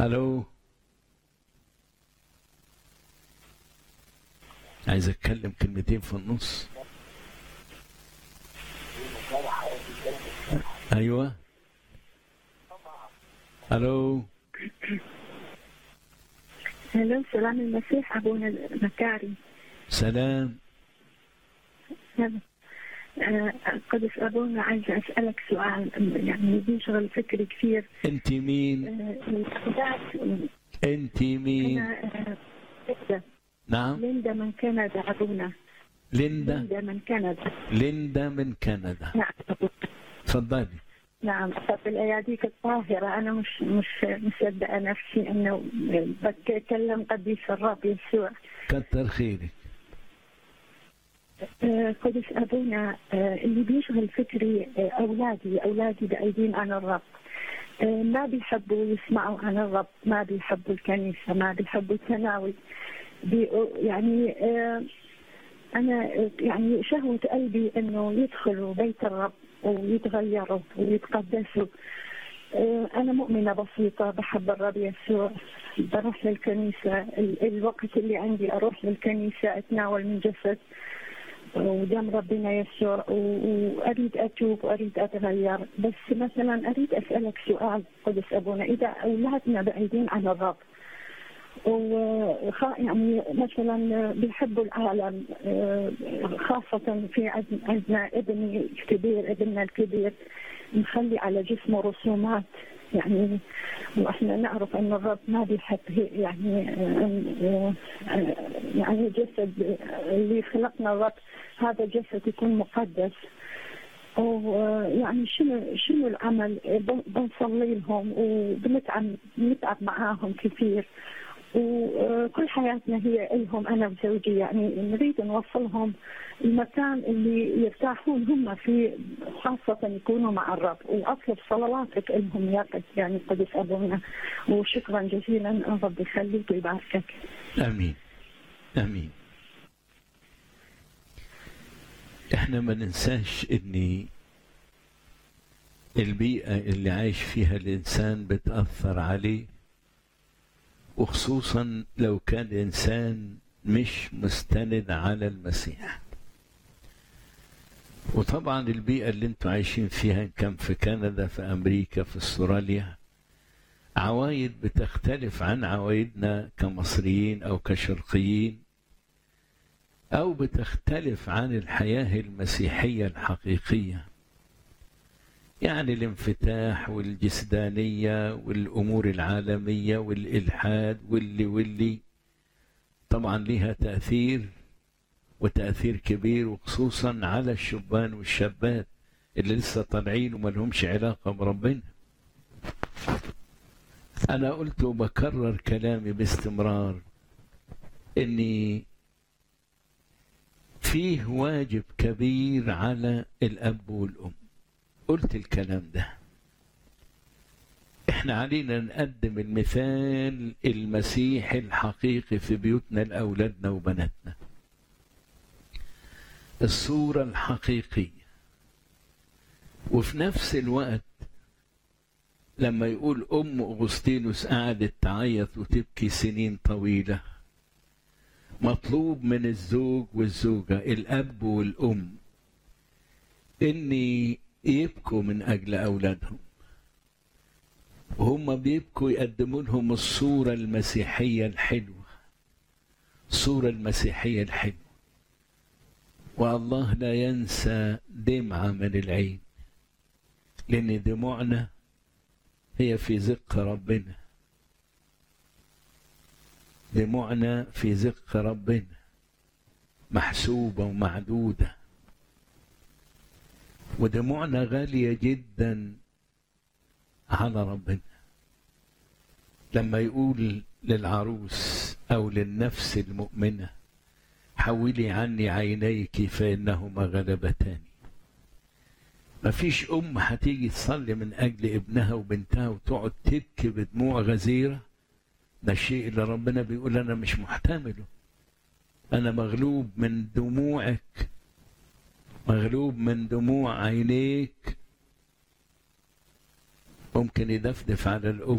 الو عايز اتكلم كلمتين في النص ايوه الو هلا سلام المسيح أبونا المكاري سلام هلا آه، قدس أبونا عايزة أسألك سؤال يعني بيشغل فكري كثير انت مين آه، الأحداث انت مين أنا آه، ليندا نعم ليندا من كندا أبونا ليندا ليندا من كندا ليندا من كندا نعم أبونا. تفضلي نعم طب الأياديك الطاهرة أنا مش مش مصدقة نفسي إنه بتكلم قديس الرب يسوع كتر خيرك آه، قدس أبونا آه، اللي بيشغل فكري آه، أولادي أولادي بأيدين عن الرب آه، ما بيحبوا يسمعوا عن الرب ما بيحبوا الكنيسة ما بيحبوا التناول بي يعني آه، أنا آه، يعني شهوة قلبي إنه يدخلوا بيت الرب ويتغيروا ويتقدسوا آه، أنا مؤمنة بسيطة بحب الرب يسوع بروح للكنيسة ال- الوقت اللي عندي أروح للكنيسة أتناول من جسد ودم ربنا يسوع و- واريد اتوب واريد اتغير بس مثلا اريد اسالك سؤال قدس ابونا اذا اولادنا بعيدين عن الرب وخ يعني مثلا بيحبوا العالم آه، خاصة في عند- عندنا ابني الكبير ابننا الكبير مخلي على جسمه رسومات يعني واحنا نعرف ان الرب ما بيحب هي- يعني آه، آه، يعني جسد اللي خلقنا الرب هذا جسد يكون مقدس ويعني شنو شنو العمل بن- بنصلي لهم وبنتعب بنتعب معاهم كثير وكل حياتنا هي لهم انا وزوجي يعني نريد نوصلهم المكان اللي يرتاحون هم فيه خاصة يكونوا مع الرب واطلب صلواتك لهم يا قد يعني قدس ابونا وشكرا جزيلا الرب يخليك ويباركك امين امين احنا ما ننساش ان البيئة اللي عايش فيها الانسان بتأثر عليه وخصوصا لو كان الانسان مش مستند على المسيح وطبعا البيئة اللي انتوا عايشين فيها إن كان في كندا في امريكا في استراليا عوايد بتختلف عن عوايدنا كمصريين او كشرقيين او بتختلف عن الحياه المسيحيه الحقيقيه يعني الانفتاح والجسدانيه والامور العالميه والالحاد واللي واللي طبعا لها تاثير وتاثير كبير وخصوصا على الشبان والشابات اللي لسه طالعين وما لهمش علاقه بربنا أنا قلت وبكرر كلامي باستمرار إني فيه واجب كبير على الأب والأم قلت الكلام ده إحنا علينا نقدم المثال المسيحي الحقيقي في بيوتنا لأولادنا وبناتنا الصورة الحقيقية وفي نفس الوقت لما يقول أم أغسطينوس قعدت تعيط وتبكي سنين طويلة مطلوب من الزوج والزوجة الأب والأم إن يبكوا من أجل أولادهم وهم بيبكوا يقدموا لهم الصورة المسيحية الحلوة الصورة المسيحية الحلوة والله لا ينسى دمعة من العين لأن دموعنا هي في زق ربنا دموعنا في زق ربنا محسوبة ومعدودة ودموعنا غالية جدا على ربنا لما يقول للعروس أو للنفس المؤمنة حولي عني عينيك فإنهما غلبتاني ما فيش أم هتيجي تصلي من أجل ابنها وبنتها وتقعد تبكي بدموع غزيرة ده الشيء اللي ربنا بيقول أنا مش محتمله أنا مغلوب من دموعك مغلوب من دموع عينيك ممكن يدفدف على الأم